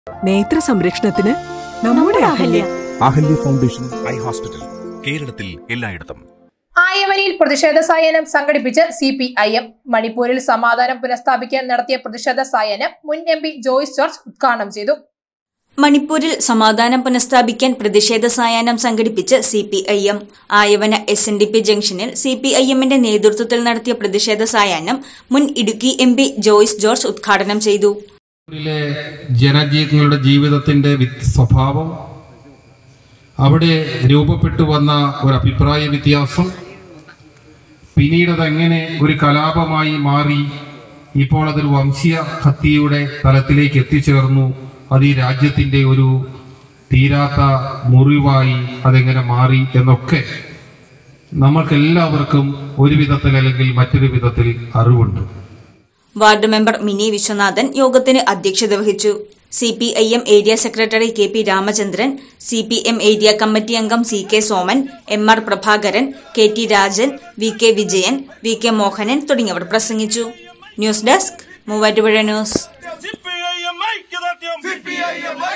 നേത്ര സംരക്ഷണത്തിന് നമ്മുടെ Ahalya Ahalya foundation eye hospital കേരളത്തിൽ എല്ലായിടത്തും ആയവനിയിൽ പ്രതിഷേധ സായനം സംഘടിപ്പിച്ച് സി പി ഐ എം മണിപ്പൂരിൽ സമാധാനം പുനഃസ്ഥാപിക്കാൻ നടത്തിയ പ്രതിഷേധ സായനം മുൻ എം പി ജോയ്സ് ജോർജ് ഉദ്ഘാടനം ചെയ്തു മണിപ്പൂരിൽ സമാധാനം പുനഃസ്ഥാപിക്കാൻ പ്രതിഷേധ സായാഹ്നം സംഘടിപ്പിച്ച് C P I M Ayavana S N D P ജംഗ്ഷനിൽ സി പി ഐ എമ്മിന്റെ നേതൃത്വത്തിൽ നടത്തിയ പ്രതിഷേധ സായാഹ്നം മുൻ Idukki M P Joyce George ഉദ്ഘാടനം ചെയ്തു മണിപ്പൂരിലെ ജനജീവിതങ്ങളുടെ ജീവിതത്തിന്റെ വിത്ത് സ്വഭാവം അവിടെ രൂപപ്പെട്ടു വന്ന ഒരു അഭിപ്രായ വ്യത്യാസം പിന്നീട് അതെങ്ങനെ ഒരു കലാപമായി മാറി ഇപ്പോൾ അതൊരു വംശീയ ഹത്യയുടെ തലത്തിലേക്ക് എത്തിച്ചേർന്നു അത് ഈ രാജ്യത്തിന്റെ ഒരു തീരാത്ത മുറിവായി അതെങ്ങനെ മാറി എന്നൊക്കെ നമ്മൾക്കെല്ലാവർക്കും ഒരു വിധത്തിൽ അല്ലെങ്കിൽ മറ്റൊരു വിധത്തിൽ അറിവുണ്ട് വാർഡ് മെമ്പർ മിനി വിശ്വനാഥൻ യോഗത്തിന് അധ്യക്ഷത വഹിച്ചു C P I M area secretary K P Ramachandran C P M area committee അംഗം C K Soman M R Prabhakaran K T Rajan V K Vijayan V K Mohanan തുടങ്ങിയവർ പ്രസംഗിച്ചു news desk Muvattupuzha news CPIM ഐക്യദാർഢ്യം സിപിഐഎം